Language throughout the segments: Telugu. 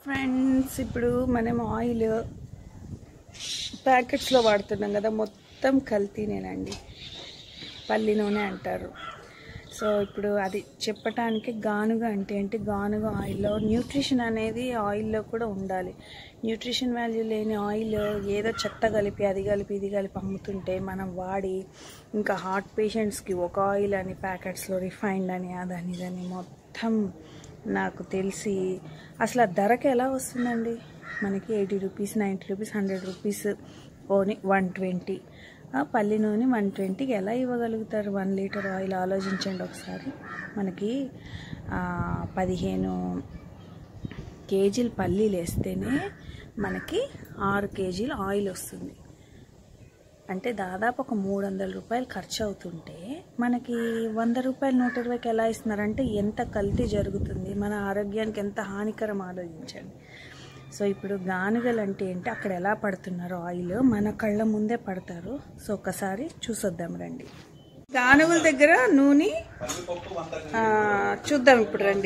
ఫ్రెండ్స్ ఇప్పుడు మనం ఆయిల్ ప్యాకెట్స్లో వాడుతున్నాం కదా మొత్తం కల్తీనేనండి పల్లి నూనె అంటారు సో ఇప్పుడు అది చెప్పటానికి గానుగ అంటే ఏంటి గానుగ ఆయిల్లో న్యూట్రిషన్ అనేది ఆయిల్లో కూడా ఉండాలి న్యూట్రిషన్ వాల్యూ లేని ఆయిల్ ఏదో చెత్త కలిపి అది కలిపి ఇది కలిపి అమ్ముతుంటే మనం వాడి ఇంకా హార్ట్ పేషెంట్స్కి ఒక ఆయిల్ అని ప్యాకెట్స్లో రిఫైన్డ్ అని అదని ఇదని మొత్తం నాకు తెలిసి అసలు ఆ ధరకి ఎలా వస్తుందండి మనకి eighty rupees ninety rupees hundred rupees ఓని వన్ ట్వంటీ పల్లి నూనె వన్ ట్వంటీకి ఎలా ఇవ్వగలుగుతారు వన్ లీటర్ ఆయిల్ ఆలోచించండి ఒకసారి మనకి ఆ, పదిహేను కేజీలు పల్లీలు వేస్తేనే మనకి ఆరు కేజీలు ఆయిల్ వస్తుంది అంటే దాదాపు ఒక మూడు వందల రూపాయలు ఖర్చు అవుతుంటే మనకి వంద రూపాయలు నూట ఇరవైకి ఎలా ఇస్తున్నారంటే ఎంత కల్తీ జరుగుతుంది మన ఆరోగ్యానికి ఎంత హానికరం ఆలోచించండి సో ఇప్పుడు గానుగలు అంటే ఏంటి అక్కడ ఎలా పడుతున్నారో ఆయిల్ మన కళ్ళ ముందే పడతారు సో ఒకసారి చూసొద్దాం రండి గానుగల దగ్గర నూనె ఆ, చూద్దాం ఇప్పుడు రండి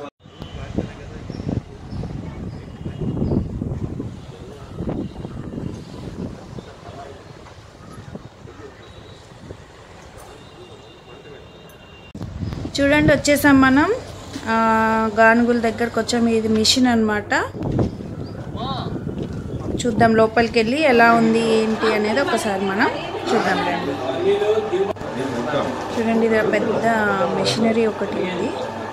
చూడండి వచ్చేసాం మనం ఆ, గానుగుల దగ్గరకు వచ్చాం ఇది మిషన్ అన్నమాట చూద్దాం లోపలికి వెళ్ళి ఎలా ఉంది ఏంటి అనేది ఒకసారి మనం చూద్దాం రండి చూడండి ఇది పెద్ద మెషినరీ ఒకటి ఉంది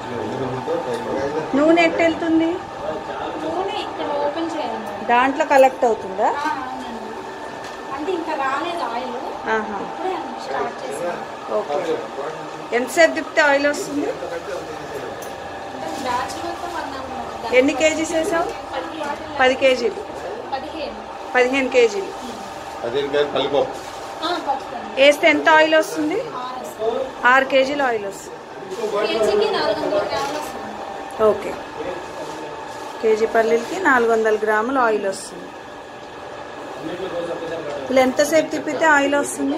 నూనె ఎట్టు వెళ్తుంది నూనె ఇక్కడ ఓపెన్ చేయాలి దాంట్లో కలెక్ట్ అవుతుందా ఆ, అవునండి అంటే ఇంకా రాలేదు ఆయిల్ ఆహా ఇప్పుడే స్టార్ట్ చేసాను ఓకే ఎంతసేపు తిప్పితే ఆయిల్ వస్తుంది అంటే బ్యాచ్ మొత్తం అన్నాము ఎన్ని కేజీస్ వేసావు పది కేజీలు పదిహేను పదిహేను కేజీలు పదిహేను కేజీ పల్లిపప్పు ఆ, పట్టుకోండి వేస్తే ఎంత ఆయిల్ వస్తుంది ఆరు వస్తుంది. ఆరు కేజీలు ఆయిల్ వస్తుంది కేజీకి నాలుగు వందల గ్రాములు వస్తుంది ఓకే కేజీ పల్లీలకి నాలుగు వందల గ్రాములు ఆయిల్ వస్తుంది ఇలా ఎంతసేపు తిప్పితే ఆయిల్ వస్తుంది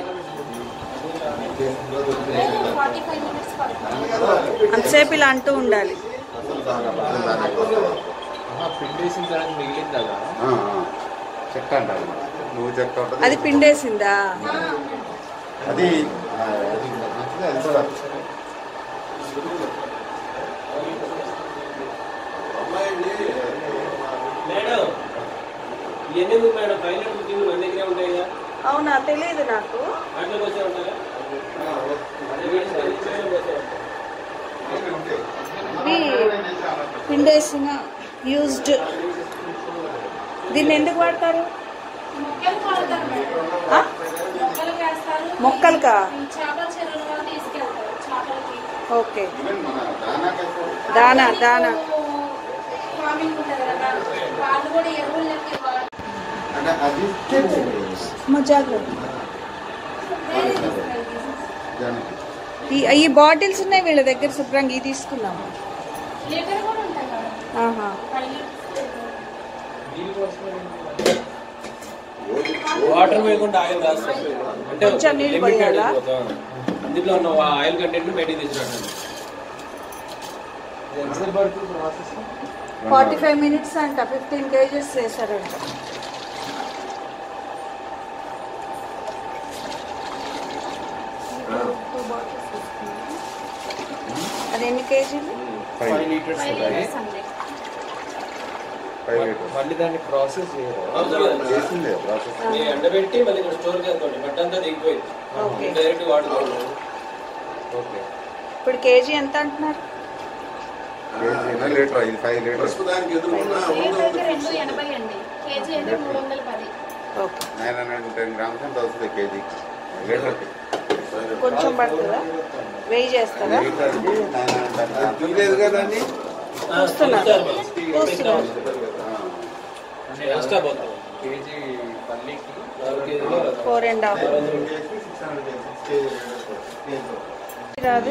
ఫార్టీ ఫైవ్ మినిట్స్ పడుతుంది అంతసేపు ఇలా అంటూ ఉండాలి పిండేసిన తర్వాత మిగిలింది కదా ఆ, ఆ. చెక్క అంటారు నువ్వు చెక్క ఉంటుంది అది పిండేసిందా అది ఆ, అది మంచిది, అది కూడా. మేడం ఇవన్నీ మీకు మేడం ఫైనల్ బుకింగ్ మన దగ్గరే ఉంటాయి కదా అవునా తెలియదు నాకు వాటిలోకి వచ్చే ఉంటాయా అదే వీడియో స్టైల్ వచ్చే ఉంటాయి. ఇది పిండేసిన యూజ్డ్ దీన్ని ఎందుకు వాడతారు మొక్కలు వాడతారు మేడం ఆ? మొక్కలు వేస్తారు మొక్కలకా ఈ చేపల చెరువుల వాళ్ళు తీసుకెళ్తారు చేపలకి ఓకే ఈవెన్ మన దానాకి అయితే దానా దానా ఫార్మింగ్ ఉంటుంది కదా వాళ్ళు కూడా ఎరువులు లెక్క ఇవ్వాలి అంటే అది మా జాగ్రత్త వేరే తీసుకెళ్ళి దానికి ఈ ఈ బాటిల్స్ ఉన్నాయి వీళ్ళ దగ్గర శుభ్రంగా ఇవి తీసుకున్నాము లీటర్ కూడా ఉంటాయి మేడం ఆహా ఫైవ్ లీటర్స్ వాటర్ వేయకుండా ఆయిల్ రాస్తారు అంటే కొంచెం నీళ్ళు limited పోయాలా? అయిపోతుంది. అందులో ఉన్న ఆయిల్ కంటెంట్ బయటికి తీసుకురావడం ఎంతసేపు పడుతుంది ప్రాసెస్ ఫార్టీ ఫైవ్ మినిట్స్ అంట ఫిఫ్టీన్ కేజెస్ చేశారంట అది ఎన్ని కేజీలు ఫైవ్ ఫైవ్ లీటర్స్ ఫైవ్ ఉంటాయి లీటర్స్ అండి ఫైవ్ లీటర్స్ మళ్ళీ దాన్ని ప్రాసెస్ చేయరు చేసిందే ప్రాసెస్ మీ ఎండబెట్టి మళ్ళీ ఇక్కడ స్టోర్ చేసుకోండి బట్ అంతా దిగిపోయింది ఓకే డైరెక్ట్ వాడుకోండి ఓకే ఇప్పుడు కేజీ ఎంత అంటున్నారు కేజీ లీటర్ ఇది ఫైవ్ లీటర్స్ లీటర్ అయితే రెండు ఎనభై అండి కేజీ అయితే మూడు వందల పది okay nine hundred ten grams ఎంత వస్తుంది కేజీకి లీటర్కి కొంచెం పడుతుందా వెయ్యి చేస్తారా లీటర్కి నైన్ హండ్రెడ్ చూడలేదు కదండి చూస్తున్నారు చూస్తున్నారు ఎక్స్ట్రా పోతుంది కేజీ పల్లీకి నాలుగు కేజీలో ఫోర్ అండ్ హాఫ్ రాదు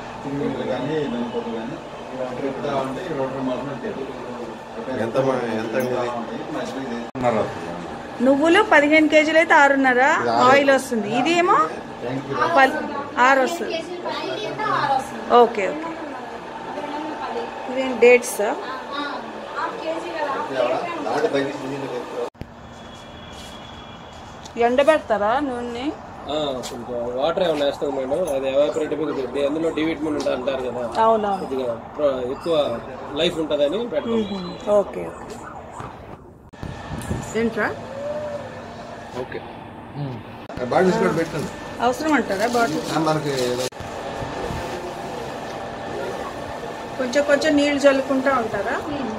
ఎంత మా- ఎంత నువ్వులు పదిహేను కేజీలు అయితే ఆరున్నర ఆయిల్ వస్తుంది ఇది ఏమో పల్ ఆరు వస్తుంది కేజీ పది అయితే ఆరు వస్తుంది ఓకే ఓకే రెండు వందల పది ఇదేం డేట్స్ ఆ, హాఫ్ కేజీ కదా దాంట్లో తగ్గించి నీళ్ళు వేసుకో. ఎండబెడతారా నూనె ఆ, కొంచెం వాటర్ ఏమైనా వేస్తాం మేడం అది ఎవాపరేట్ మీద పెట్టి అందులో డి విటమిన్ ఉంటుంది అంటారు కదా అవునవును కొద్దిగా ప్ర- ఎక్కువ లైఫ్ ఉంటుందని పెడతాం ఓకే ఓకే ఏంట్రా ఓకే బాటిల్స్ కూడా పెట్టండి అవసరం అంటారా బాటిల్ ఆ, మనకి కొంచెం కొంచెం నీళ్లు చల్లుకుంటా ఉంటారా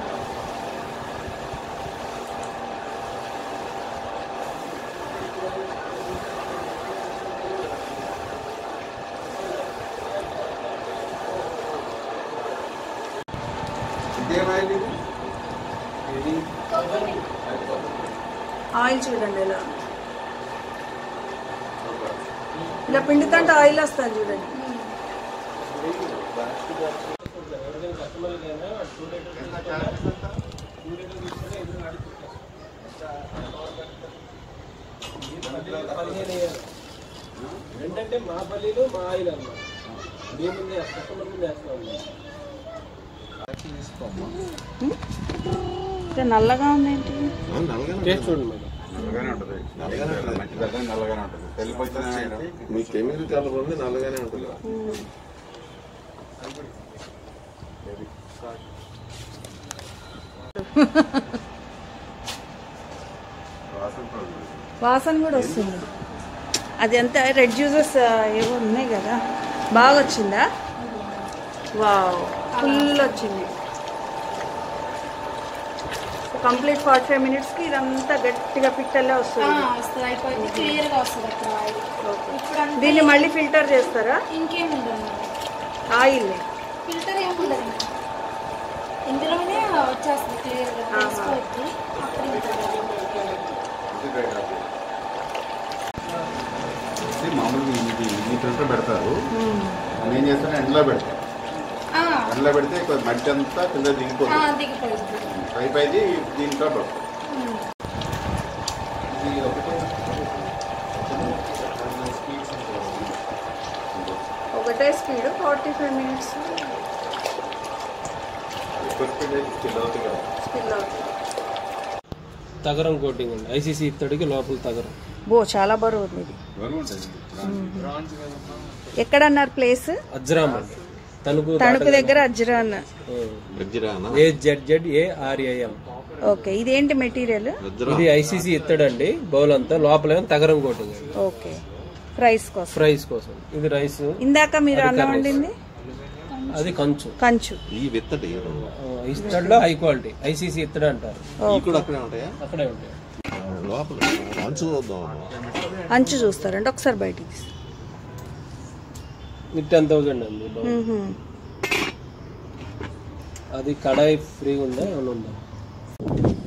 ఇదేమైంది ఇది? ఆయిల్ చూడండి ఇలా ఇలా పిండితంటే ఆయిల్ వస్తుంది చూడండి ఏంటంటే మా పల్లీలు మా ఆయిల్ అన్నమాట మీ ముందే కస్టమర్ ముందే వేస్తాం ఇంకా నల్లగా ఉంది ఏంటి ఆ, నల్లగానే టేస్ట్ చూడండి మేడం నల్లగానే ఉంటుంది నల్లగానే ఉంటుంది మంచి పెద్ద నల్లగానే ఉంటుంది తెల్లపచ్చిన మీ కెమికల్ కలర్ ఉంది నల్లగానే ఉంటుంది వాసన కూడా వస్తుంది అది ఎంత రెడ్ జ్యూసెస్ ఏవో ఉన్నాయి కదా బాగా వచ్చిందా వావ్ ఫుల్ వచ్చింది కంప్లీట్ ఫార్టీ ఫైవ్ మినిట్స్కి ఇదంతా గట్టిగా పిట్టల్లే ఆ, వస్తుంది వస్తుంది అయిపోయింది క్లియర్ గా వస్తుంది అక్కడ ఆయిల్ ఇప్పుడు అంతే దీన్ని మళ్ళీ ఫిల్టర్ చేస్తారా ఇంకేం ఉండదు ఆయిల్ ఫిల్టర్ ఏమి ఉండదు మేడం. ఇందులోనే వచ్చేస్తుంది క్లియర్ గా తెలుసుకోవచ్చు అప్పుడు ఇంకా ఇది మామూలుగా ఇది ఇది ఫిల్టర్ పెడతారు నేను ఏం చేస్తాను ఎండలో పెడతాను ఆ, ఎండలో పెడితే కొంచెం మట్టి అంతా కింద ఆ, దిగిపోతుంది దిగిపోయింది పైప్ అయితే దీంట్లో పెడతాం ఉమ్. ఇది ఒకటే ఒకటే స్పీడ్ ఫార్టీ ఫైవ్ మినిట్స్ ఎక్కువ స్పీడ్ అయితే స్కిల్ అవుతుంది కదా స్పిల్ అవుతుంది తగరం కోటింగ్ అండి ఐసీసీ ఇత్తడికి లోపల తగరం బో చాలా బరువు ఉంది ఇది బాగుంటుంది ఎక్కడన్నారు ప్లేస్ అజ్రామ్ అండి తణుకు తణుకు దగ్గర అజ్రాన్ A Z Z A R A M okay ఇదేంటి మెటీరియల్ ఇది ఐసీసీ ఇత్తడండి బౌల్ అంతా లోపల ఏమో తగరం కోటింగ్ అండి ఓకే ప్రైస్ కోసం ఫ్రైస్ కోసం ఇది రైస్ ఇందాక మీరు అన్నం వండింది అది కంచు కంచు ఈ విత్తడి ఆ, ఇత్తడిలో హై క్వాలిటీ ఐసీసీ ఇత్తడి అంటారు ఈ కూడా అక్కడే ఉంటాయా అక్కడే ఉంటాయి లోపల అంచు చూద్దాం అంచు చూస్తారంటే ఒకసారి బయటికి తీసి. ఇది టెన్ థౌసండ్ అండి బౌల్. మ్మ్హ్మ్. అది కడాయి ఫ్రీ ఉందా ఏమైనా ఉందా